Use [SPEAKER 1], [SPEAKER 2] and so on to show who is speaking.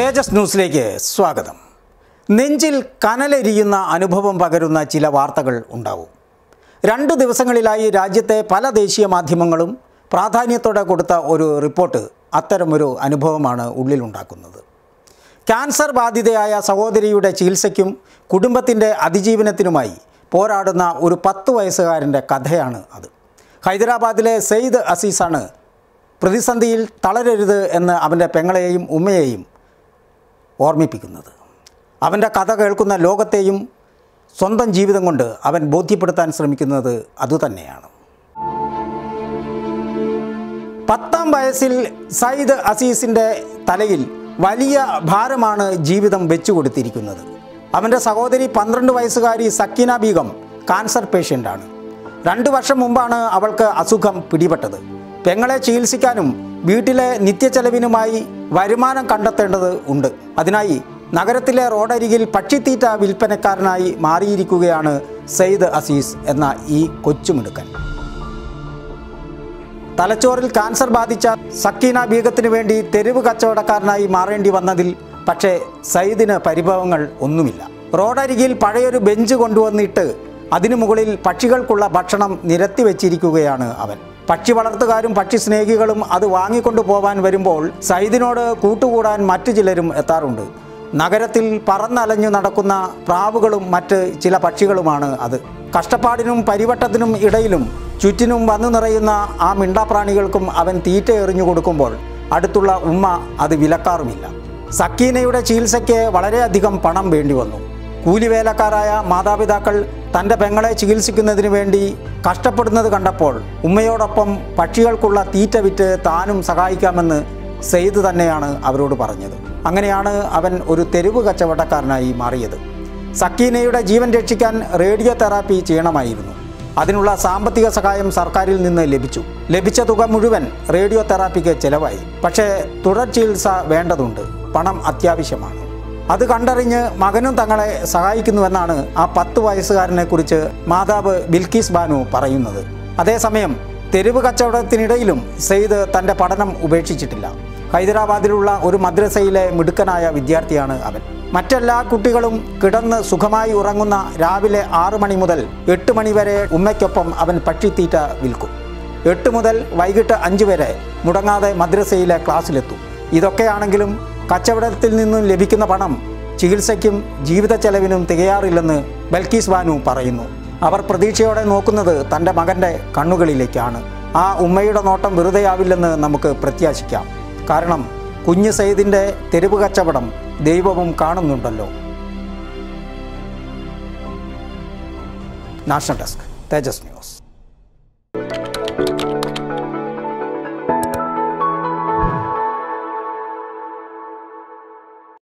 [SPEAKER 1] തേജസ് ന്യൂസിലേക്ക് സ്വാഗതം നെഞ്ചിൽ കനലെരിയുന്ന അനുഭവം പകരുന്ന ചില വാർത്തകൾ ഉണ്ടാവും രണ്ട് ദിവസങ്ങളിലായി രാജ്യത്തെ പല ദേശീയ മാധ്യമങ്ങളും പ്രാധാന്യത്തോടെ കൊടുത്ത ഒരു റിപ്പോർട്ട് അത്തരമൊരു അനുഭവമാണ് ഉള്ളിലുണ്ടാക്കുന്നത് ക്യാൻസർ ബാധിതയായ സഹോദരിയുടെ ചികിത്സയ്ക്കും കുടുംബത്തിൻ്റെ അതിജീവനത്തിനുമായി പോരാടുന്ന ഒരു പത്ത് വയസ്സുകാരൻ്റെ കഥയാണ് അത് ഹൈദരാബാദിലെ സെയ്ദ് അസീസാണ് പ്രതിസന്ധിയിൽ തളരരുത് എന്ന് അവൻ്റെ പെങ്ങളെയും ഉമ്മയെയും ഓർമ്മിപ്പിക്കുന്നത് അവൻ്റെ കഥ കേൾക്കുന്ന ലോകത്തെയും സ്വന്തം ജീവിതം കൊണ്ട് അവൻ ബോധ്യപ്പെടുത്താൻ ശ്രമിക്കുന്നത് അതുതന്നെയാണ് പത്താം വയസ്സിൽ സയ്യിദ് അസീസിൻ്റെ തലയിൽ വലിയ ഭാരമാണ് ജീവിതം വെച്ചു കൊടുത്തിരിക്കുന്നത് അവൻ്റെ സഹോദരി പന്ത്രണ്ട് വയസ്സുകാരി സക്കീന ബീഗം കാൻസർ പേഷ്യൻ്റാണ് രണ്ട് വർഷം മുമ്പാണ് അവൾക്ക് അസുഖം പിടിപെട്ടത് പെങ്ങളെ ചികിത്സിക്കാനും വീട്ടിലെ നിത്യച്ചെലവിനുമായി വരുമാനം കണ്ടെത്തേണ്ടത് ഉണ്ട് അതിനായി നഗരത്തിലെ റോഡരികിൽ പക്ഷിത്തീറ്റ വിൽപ്പനക്കാരനായി മാറിയിരിക്കുകയാണ് സെയ്ദ് അസീസ് എന്ന ഈ കൊച്ചുമിടുക്കൻ തലച്ചോറിൽ കാൻസർ ബാധിച്ച സക്കീന ബീഗത്തിന് വേണ്ടി തെരുവ് കച്ചവടക്കാരനായി മാറേണ്ടി വന്നതിൽ പക്ഷേ സയ്യിദിന് പരിഭവങ്ങൾ ഒന്നുമില്ല റോഡരികിൽ പഴയൊരു ബെഞ്ച് കൊണ്ടുവന്നിട്ട് അതിനു മുകളിൽ പക്ഷികൾക്കുള്ള ഭക്ഷണം നിരത്തി വെച്ചിരിക്കുകയാണ് അവൻ പക്ഷി വളർത്തുകാരും പക്ഷി സ്നേഹികളും അത് വാങ്ങിക്കൊണ്ടു പോവാൻ വരുമ്പോൾ സയ്യിദിനോട് കൂട്ടുകൂടാൻ മറ്റു ചിലരും എത്താറുണ്ട് നഗരത്തിൽ പറന്നലഞ്ഞു നടക്കുന്ന പ്രാവുകളും മറ്റ് ചില പക്ഷികളുമാണ് അത് കഷ്ടപ്പാടിനും പരിവട്ടത്തിനും ഇടയിലും ചുറ്റിനും വന്നു നിറയുന്ന ആ മിണ്ടാപ്രാണികൾക്കും അവൻ തീറ്റ എറിഞ്ഞു കൊടുക്കുമ്പോൾ അടുത്തുള്ള ഉമ്മ അത് വിലക്കാറുമില്ല സക്കീനയുടെ ചികിത്സയ്ക്ക് വളരെയധികം പണം വേണ്ടി വന്നു കൂലിവേലക്കാരായ മാതാപിതാക്കൾ തൻ്റെ പെങ്ങളെ ചികിത്സിക്കുന്നതിന് വേണ്ടി കഷ്ടപ്പെടുന്നത് കണ്ടപ്പോൾ ഉമ്മയോടൊപ്പം പക്ഷികൾക്കുള്ള തീറ്റ വിറ്റ് താനും സഹായിക്കാമെന്ന് സെയ്ദ് തന്നെയാണ് അവരോട് പറഞ്ഞത് അങ്ങനെയാണ് അവൻ ഒരു തെരുവ് കച്ചവടക്കാരനായി മാറിയത് സക്കീനയുടെ ജീവൻ രക്ഷിക്കാൻ റേഡിയോ തെറാപ്പി ചെയ്യണമായിരുന്നു അതിനുള്ള സാമ്പത്തിക സഹായം സർക്കാരിൽ നിന്ന് ലഭിച്ചു ലഭിച്ച തുക മുഴുവൻ റേഡിയോ തെറാപ്പിക്ക് ചെലവായി പക്ഷേ തുടർ ചികിത്സ വേണ്ടതുണ്ട് പണം അത്യാവശ്യമാണ് അത് കണ്ടറിഞ്ഞ് മകനും തങ്ങളെ സഹായിക്കുന്നുവെന്നാണ് ആ പത്ത് വയസ്സുകാരനെ കുറിച്ച് മാതാവ് ബിൽക്കീസ് ബാനു പറയുന്നത് അതേസമയം തെരുവ് കച്ചവടത്തിനിടയിലും സെയ്ദ് തൻ്റെ പഠനം ഉപേക്ഷിച്ചിട്ടില്ല ഹൈദരാബാദിലുള്ള ഒരു മദ്രസയിലെ മിടുക്കനായ വിദ്യാർത്ഥിയാണ് അവൻ മറ്റെല്ലാ കുട്ടികളും കിടന്ന് സുഖമായി ഉറങ്ങുന്ന രാവിലെ ആറു മണി മുതൽ എട്ട് മണി വരെ ഉമ്മയ്ക്കൊപ്പം അവൻ പക്ഷിത്തീറ്റ വിൽക്കും എട്ട് മുതൽ വൈകിട്ട് അഞ്ച് വരെ മുടങ്ങാതെ മദ്രസയിലെ ക്ലാസ്സിലെത്തും ഇതൊക്കെയാണെങ്കിലും കച്ചവടത്തിൽ നിന്നും ലഭിക്കുന്ന പണം ചികിത്സയ്ക്കും ജീവിത ചെലവിനും തികയാറില്ലെന്ന് ബൽക്കീസ് ബാനു പറയുന്നു അവർ പ്രതീക്ഷയോടെ നോക്കുന്നത് തൻ്റെ മകൻ്റെ കണ്ണുകളിലേക്കാണ് ആ ഉമ്മയുടെ നോട്ടം വെറുതെയാവില്ലെന്ന് നമുക്ക് പ്രത്യാശിക്കാം കാരണം കുഞ്ഞ് സയ്യിദിൻ്റെ തെരുവ് കച്ചവടം ദൈവവും കാണുന്നുണ്ടല്ലോ നാഷണൽ ഡെസ്ക് തേജസ് ന്യൂസ്